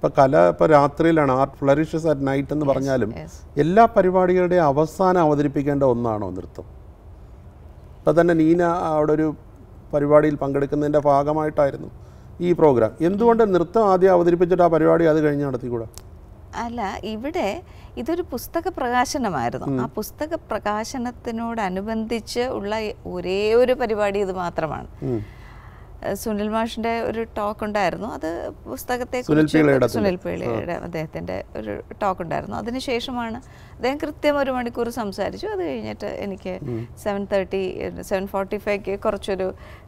ഇപ്പൊ കല ഇപ്പൊ രാത്രിയിലാണ് ആർട്ട് ഫ്ലറിഷസ് അറ്റ് നൈറ്റ് എന്ന് പറഞ്ഞാലും yes. എല്ലാ പരിപാടികളുടെയും അവസാനം അവതരിപ്പിക്കേണ്ട ഒന്നാണോ നൃത്തം ഇപ്പം തന്നെ നീന അവിടെ ഒരു പരിപാടിയിൽ പങ്കെടുക്കുന്നതിൻ്റെ ഭാഗമായിട്ടായിരുന്നു ഈ പ്രോഗ്രാം എന്തുകൊണ്ട് നൃത്തം ആദ്യം അവതരിപ്പിച്ചിട്ട് ആ പരിപാടി അത് കഴിഞ്ഞ് നടത്തിക്കൂടാ അല്ല ഇവിടെ ഇതൊരു പുസ്തക പ്രകാശനമായിരുന്നു ആ പുസ്തക പ്രകാശനത്തിനോടനുബന്ധിച്ച് ഉള്ള ഒരേ ഒരു പരിപാടി ഇത് മാത്രമാണ് ഏഹ് സുനിൽ മാഷിന്റെ ഒരു ടോക്ക് ഉണ്ടായിരുന്നു അത് പുസ്തകത്തെ സുനിൽ പീളയുടെ സുനിൽ പീളയുടെ അദ്ദേഹത്തിന്റെ ഒരു ടോക്ക് ഉണ്ടായിരുന്നു അതിനുശേഷമാണ് അദ്ദേഹം കൃത്യം ഒരു മണിക്കൂർ സംസാരിച്ചു അത് കഴിഞ്ഞിട്ട് എനിക്ക് സെവൻ തേർട്ടി സെവൻ ഫോർട്ടി ഫൈവ്ക്ക് കുറച്ചൊരു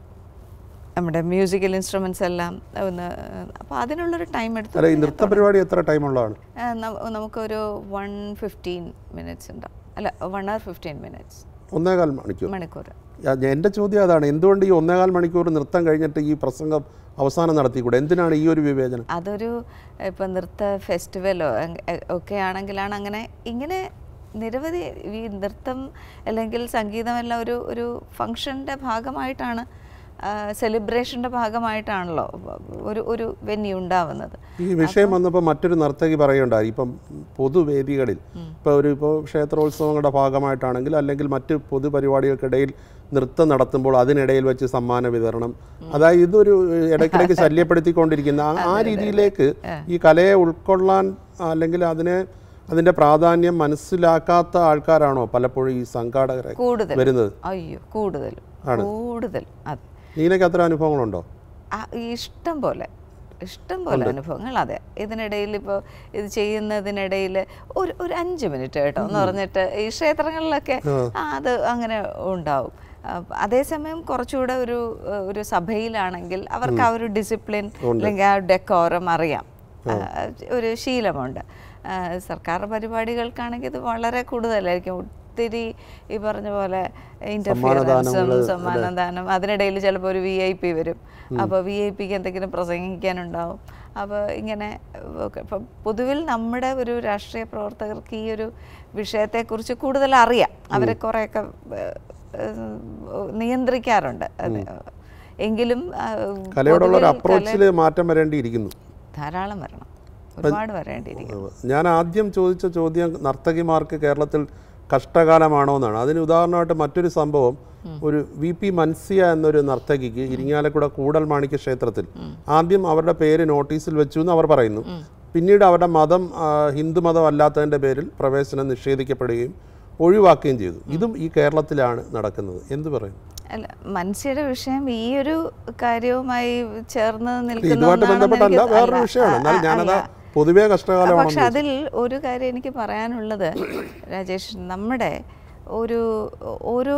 നമ്മുടെ മ്യൂസിക്കൽ ഇൻസ്ട്രുമെന്റ്സ് എല്ലാം ഒന്ന് അപ്പോൾ അതിനുള്ളൊരു ടൈം എടുത്തു അല്ല ഈ നൃത്ത പരിപാടി എത്ര ടൈമുള്ളതാണ് ആ, ന- നമുക്കൊരു വൺ ഫിഫ്റ്റീൻ മിനിറ്റ്സ് ഉണ്ടാവും അല്ല വൺ അവർ ഫിഫ്റ്റീൻ മിനിറ്റ്സ് ഒന്നേകാൽ മണിക്കൂർ മണിക്കൂർ ഞാൻ- എൻ്റെ ചോദ്യം അതാണ് എന്തുകൊണ്ട് ഈ ഒന്നേകാൽ മണിക്കൂർ നൃത്തം കഴിഞ്ഞിട്ട് ഈ പ്രസംഗം അവസാനം നടത്തിക്കൂടെ എന്തിനാണ് ഈ ഒരു വിവേചനം അതൊരു ഇപ്പം നൃത്ത ഫെസ്റ്റിവലോ ഒക്കെ ആണെങ്കിലാണ് അങ്ങനെ ഇങ്ങനെ നിരവധി ഈ നൃത്തം അല്ലെങ്കിൽ സംഗീതമെല്ലാം ഒരു ഒരു ഫങ്ഷൻ്റെ ഭാഗമായിട്ടാണ് സെലിബ്രേഷൻ്റെ ഭാഗമായിട്ടാണല്ലോ ഒരു ഒരു വെന്യൂ ഉണ്ടാവുന്നത് ഈ വിഷയം വന്നപ്പോൾ മറ്റൊരു നർത്തകി പറയുണ്ടായി ഇപ്പം പൊതുവേദികളിൽ ഇപ്പോൾ ഒരു ഇപ്പോൾ ക്ഷേത്രോത്സവങ്ങളുടെ ഭാഗമായിട്ടാണെങ്കിൽ അല്ലെങ്കിൽ മറ്റ് പൊതുപരിപാടികൾക്കിടയിൽ നൃത്തം നടത്തുമ്പോൾ അതിനിടയിൽ വെച്ച് സമ്മാന വിതരണം അതായത് ഇതൊരു ഇടയ്ക്കിടയ്ക്ക് ശല്യപ്പെടുത്തിക്കൊണ്ടിരിക്കുന്ന ആ- ആ രീതിയിലേക്ക് ഈ കലയെ ഉൾക്കൊള്ളാൻ അല്ലെങ്കിൽ അതിനെ അതിൻ്റെ പ്രാധാന്യം മനസ്സിലാക്കാത്ത ആൾക്കാരാണോ പലപ്പോഴും ഈ സംഘാടകരെ കൂടുതൽ വരുന്നത് അയ്യോ കൂടുതലും കൂടുതൽ അത് നീനക്ക് അത്ര അനുഭവങ്ങളുണ്ടോ ആ, ഇഷ്ടം പോലെ ഇഷ്ടം പോലെ അനുഭവങ്ങൾ അതെ ഇതിനിടയിൽ ഇപ്പോൾ ഇത് ചെയ്യുന്നതിനിടയിൽ ഒരു ഒരു അഞ്ച് മിനിറ്റ് കേട്ടോ എന്ന് പറഞ്ഞിട്ട് ഈ ക്ഷേത്രങ്ങളിലൊക്കെ ആ, അത് അങ്ങനെ ഉണ്ടാവും ആ, അതേസമയം കുറച്ചുകൂടെ ഒരു ഏഹ്, ഒരു സഭയിലാണെങ്കിൽ അവർക്ക് ആ ഒരു ഡിസിപ്ലിൻ അല്ലെങ്കിൽ ആ ഡെക്കോറം അറിയാം ആ, ഒരു ശീലമുണ്ട് ആ, സർക്കാർ പരിപാടികൾക്കാണെങ്കിൽ ഇത് വളരെ കൂടുതലായിരിക്കും ഒത്തിരി ഈ പറഞ്ഞ പോലെ ഇന്റർഫിയറൻസും സമ്മാനദാനം അതിനിടയിൽ ചിലപ്പോൾ ഒരു വി ഐ പി വരും അപ്പോൾ വി ഐ പിക്ക് എന്തെങ്കിലും പ്രസംഗിക്കാനുണ്ടാവും അപ്പോൾ ഇങ്ങനെ ഒക്കെ. അപ്പം പൊതുവിൽ നമ്മുടെ ഒരു രാഷ്ട്രീയ പ്രവർത്തകർക്ക് ഈ ഒരു വിഷയത്തെക്കുറിച്ച് കൂടുതൽ അറിയാം അവരെ കുറേയൊക്കെ ഏഹ്, ഏഹ്, നിയന്ത്രിക്കാറുണ്ട് അത് എങ്കിലും ആ, കലയോടുള്ള ഒരു പൊതുവിൽ അപ്രോച്ചിൽ മാറ്റം വരേണ്ടിയിരിക്കുന്നു ധാരാളം വരണം ഒരുപാട് വരേണ്ടിയിരിക്കും ഞാൻ ആദ്യം ചോദിച്ച ചോദ്യം നർത്തകിമാർക്ക് കേരളത്തിൽ കഷ്ടകാലമാണോ എന്നാണ് അതിന് ഉദാഹരണമായിട്ട് മറ്റൊരു സംഭവം ഒരു വി പി മൻസിയ എന്നൊരു നർത്തകിക്ക് ഇരിങ്ങാലക്കുട കൂടൽ മാണിക്യ ക്ഷേത്രത്തിൽ ആദ്യം അവരുടെ പേര് നോട്ടീസിൽ വെച്ചു എന്ന് അവർ പറയുന്നു പിന്നീട് അവരുടെ മതം ആ, ഹിന്ദു മതം അല്ലാത്തതിൻ്റെ പേരിൽ പ്രവേശനം നിഷേധിക്കപ്പെടുകയും ഒഴിവാക്കുകയും ചെയ്തു ഇതും ഈ കേരളത്തിലാണ് നടക്കുന്നത് എന്ത് പറയും അല്ല മനുഷ്യരുടെ വിഷയം ഈ ഒരു കാര്യവുമായി ചേർന്ന് നിൽക്കുന്ന ഇതുമായിട്ട് ഒന്നാണെന്ന് ബന്ധപ്പെട്ടല്ല എനിക്ക് വേറൊരു അല്ല, വിഷയമാണ് ആ, എന്നാൽ ആ, ഞാനത് അറിയാം. പൊതുവേ കഷ്ടകാലമാണെന്ന് പക്ഷെ അതിൽ ഒരു കാര്യം എനിക്ക് പറയാനുള്ളത് രാജേഷ് നമ്മുടെ ഒരു ഓരോ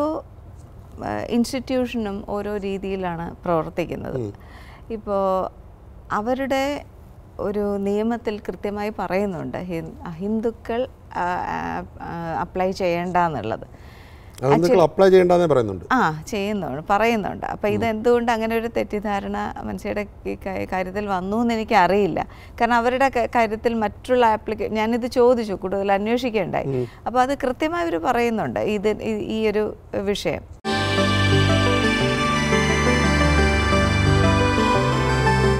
ഇൻസ്റ്റിറ്റ്യൂഷനും ഓരോ രീതിയിലാണ് പ്രവർത്തിക്കുന്നത് ഇപ്പോൾ അവരുടെ ഒരു നിയമത്തിൽ കൃത്യമായി പറയുന്നുണ്ട് ഹിൻ- ഹിന്ദുക്കൾ അപ്ലൈ ചെയ്യേണ്ട എന്നുള്ളത് അത് നിങ്ങൾ അപ്ലൈ ചെയ്യേണ്ടതെന്നേ പറയുന്നുണ്ട് ആ ചെയ്യുന്നുണ്ട് പറയുന്നുണ്ട് അപ്പോൾ ഇത് എന്തുകൊണ്ട് അങ്ങനെ ഒരു തെറ്റിദ്ധാരണ മനുഷ്യരുടെ ഈ കാ- കാര്യത്തിൽ വന്നു എന്ന് എനിക്ക് അറിയില്ല കാരണം അവരുടെ ക- കാര്യത്തിൽ മറ്റുള്ള ആപ്ലിക്കേ ഞാനിത് ചോദിച്ചു കൂടുതൽ അന്വേഷിക്കേണ്ടായി അപ്പോൾ അത് കൃത്യമായി അവർ പറയുന്നുണ്ട് ഇത് ഈ- ഈ ഒരു വിഷയം